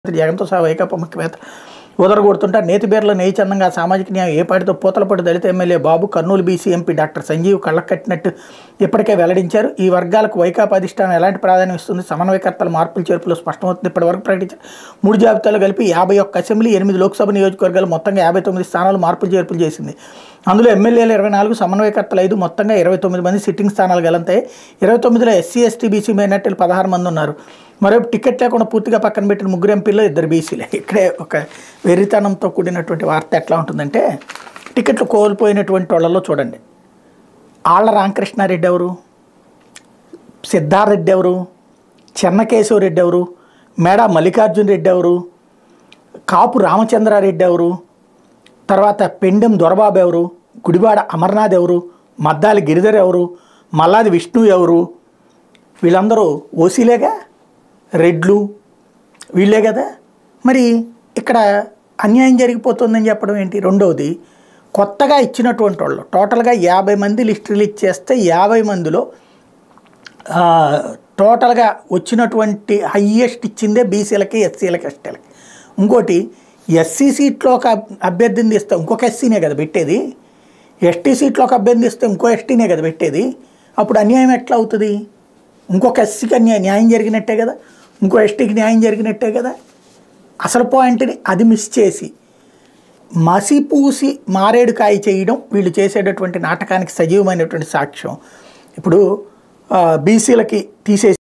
జగన్తో సహా వైకాపా ముఖ్యమేత ఉదరగొడుతుంటే నేతిబీర్ల నేయచందంగా సామాజిక న్యాయం ఏ పాటితో పూతలపట్టు దళిత MLA Babu Kurnool BC MP doctor Sanjeev కళ్ళకట్టినట్టు ఇప్పటికే వెల్లడించారు ఈ వర్గాలకు వైకాపా అధిష్టానం ఎలాంటి ప్రాధాన్యం ఇస్తుంది సమన్వయకర్తల మార్పులు చేర్పులు స్పష్టమవుతుంది ఇప్పటివరకు ప్రకటించారు మూడు జాబితాలు కలిపి యాభై ఒక్క అసెంబ్లీ ఎనిమిది లోక్సభ నియోజకవర్గాలు మొత్తంగా యాభై తొమ్మిది స్థానాలు మార్పులు చేర్పులు చేసింది అందులో ఎమ్మెల్యేలు ఇరవై నాలుగు సమన్వయకర్తలు ఐదు మొత్తంగా ఇరవై తొమ్మిది మంది సిట్టింగ్ స్థానాలు గలంతాయి ఇరవై తొమ్మిదిలో ఎస్సీ ఎస్టీ బీసీ మైనార్టీలు పదహారు మంది ఉన్నారు మరోవైపు టికెట్ లేకుండా పూర్తిగా పక్కన పెట్టిన ముగ్గురు ఎంపీల్లో ఇద్దరు బీసీలే ఇక్కడే ఒక వెర్రితనంతో కూడినటువంటి వార్త ఎట్లా ఉంటుందంటే టికెట్లు కోల్పోయినటువంటి వాళ్ళలో చూడండి ఆళ్ళ రామకృష్ణారెడ్డి ఎవరు సిద్ధారెడ్డి ఎవరు చెన్నకేశవరెడ్డి ఎవరు మేడా మల్లికార్జున రెడ్డి ఎవరు కాపు రామచంద్రారెడ్డి ఎవరు తర్వాత పెండెం దొరబాబు ఎవరు గుడివాడ అమర్నాథ్ ఎవరు మద్దాలి గిరిధర్ ఎవరు మల్లాది విష్ణు ఎవరు వీళ్ళందరూ ఓసీలేగా రెడ్లు వీళ్ళే కదా మరి ఇక్కడ అన్యాయం జరిగిపోతుందని చెప్పడం ఏంటి రెండవది కొత్తగా ఇచ్చినటువంటి వాళ్ళు టోటల్గా యాభై మంది లిస్ట్ రిలీజ్ చేస్తే యాభై మందిలో ఆ, టోటల్గా వచ్చినటువంటి హయ్యెస్ట్ ఇచ్చిందే బీసీలకి ఎస్సీలకి ఎస్టీలకి ఇంకోటి ఎస్సీ సీట్లో ఒక అబ్- అభ్యర్థిని తీస్తే ఇంకొక ఎస్సీనే కదా పెట్టేది ఎస్టీ సీట్లో ఒక అభ్యర్థి ఇస్తే ఇంకో ఎస్టీనే కదా పెట్టేది అప్పుడు అన్యాయం ఎట్లా అవుతుంది ఇంకొక ఎస్సీకి అన్యాయం న్యాయం జరిగినట్టే కదా ఇంకో ఎస్టీకి న్యాయం జరిగినట్టే కదా అసలు పాయింట్ని అది మిస్ చేసి మసిపూసి మారేడు కాయ చేయడం వీళ్ళు చేసేటటువంటి నాటకానికి సజీవమైనటువంటి సాక్ష్యం ఇప్పుడు బీసీలకి తీసేసి